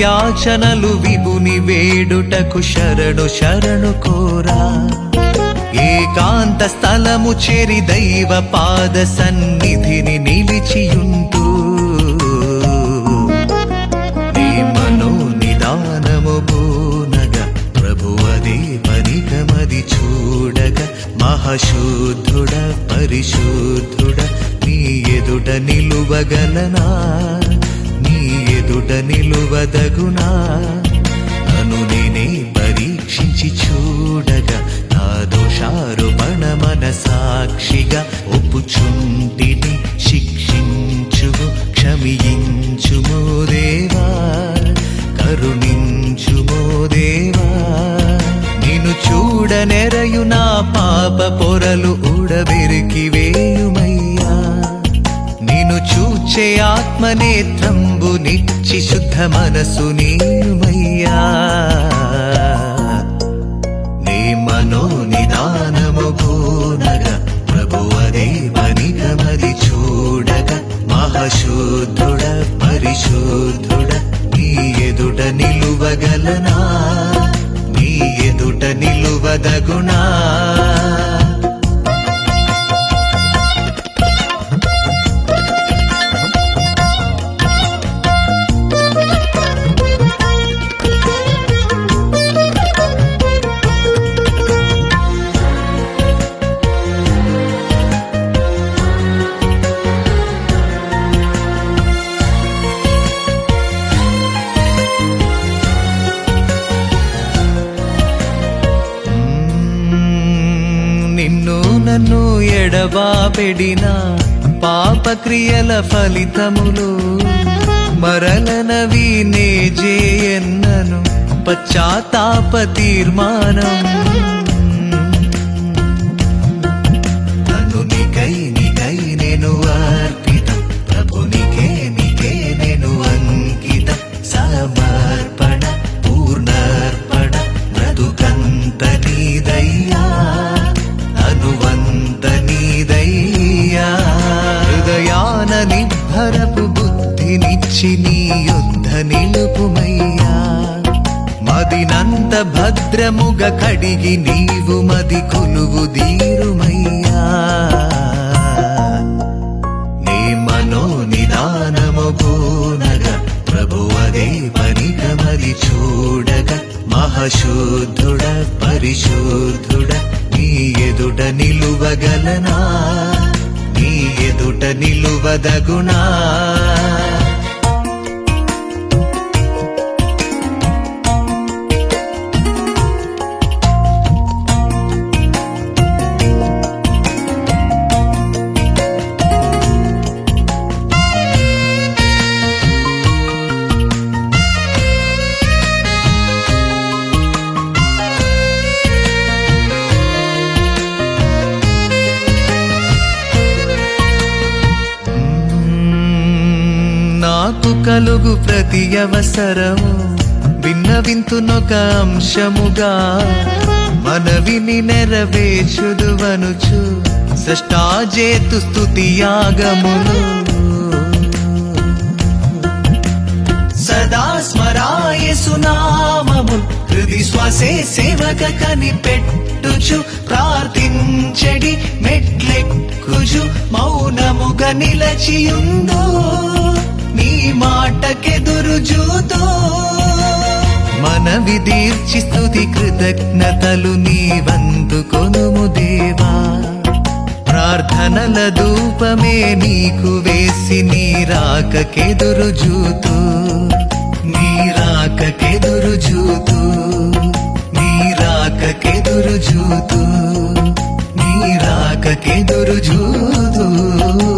యాచనలు విభుని వేడుటకు శరణు శరణు కోరా ఏకాంత స్థలము చేరి దైవ పాద సన్నిధిని నిలిచియుంటూ నీ మనో నిదానము బోనగా ప్రభు అదే పరిగమది చూడగ మహాశుద్ధుడ పరిశుద్ధుడ నీ ఎదుట నిలువగలనా నీ ఎదుట నిలువదగునా నన్ను నేనే పరీక్షించి చూడగా నా దోషారోపణ మన సాక్షిగా ఒప్పుచుంటిని శిక్షించుము క్షమించుమో దేవా కరుణించుమో దేవా నిన్ను చూడనెరయు నా పాప పొరలు ఉడబెరికి వేయుమయ్యా నిన్ను చూచే ఆత్మనేత్రంబు నిచ్చి శుద్ధ మనసు నీయుమయ్యా నీ మనో నిదానము గోనగ ప్రభు అదే పనిగమది చూడగ మహాశుద్ధుడ పరిశుద్ధుడ నీ ఎదుట నిలువగలనా నీ ఎదుట నిలువదగునా నిన్ను నన్ను ఎడబాపెడిన పాపక్రియల ఫలితములు మరలనవి నే జేయన్నను పశ్చాత్తాప తీర్మానం నన్ను నీకై నీకై నేను అర్పితం ప్రభు నీకే నీకే నేను అంకితం సమర్పణ పూర్ణర్పణ బ్రతుకంత నీదయ్యా అనువంత నీదయ్యా హృదయాన నిబ్బరపు బుద్ధినిచ్చి నీ యుద్ధ నిలుపుమయ్యా మదినంత భద్రముగ కడిగి నీవు మది కొలువు దీరుమయ్యా నీ మనో నిదానము గోనగ ప్రభు అదే పనిగమది చూడగ మహాశుద్ధుడ పరిశుద్ధుడ నీ ఎదుట నిలువగలనా నీ ఎదుట నిలువదగునా నాకు కలుగు ప్రతి అవసరము విన్నవింతునొక అంశముగా మనవిని నెరవేర్చుదువనుచు సష్టాజేతు స్తుతి యాగములు సదా స్మరాయ సునామము హృది శ్వాసే సేవక కనిపెట్టుచు ప్రార్థించడి మెట్లెక్కుచు మౌనముగా నిలచియుందో నీ మాటకెదురు జూతో మనవి దీర్చి స్తుతి కృతజ్ఞతలు నీ వందుకొనుము దేవా ప్రార్థనల ధూపమే నీకు వేసి నీ రాకకెదురు జూతూ నీ రాకకెదురు జూతూ నీ రాకకెదురు జూతూ నీ రాకకెదురు జూతూ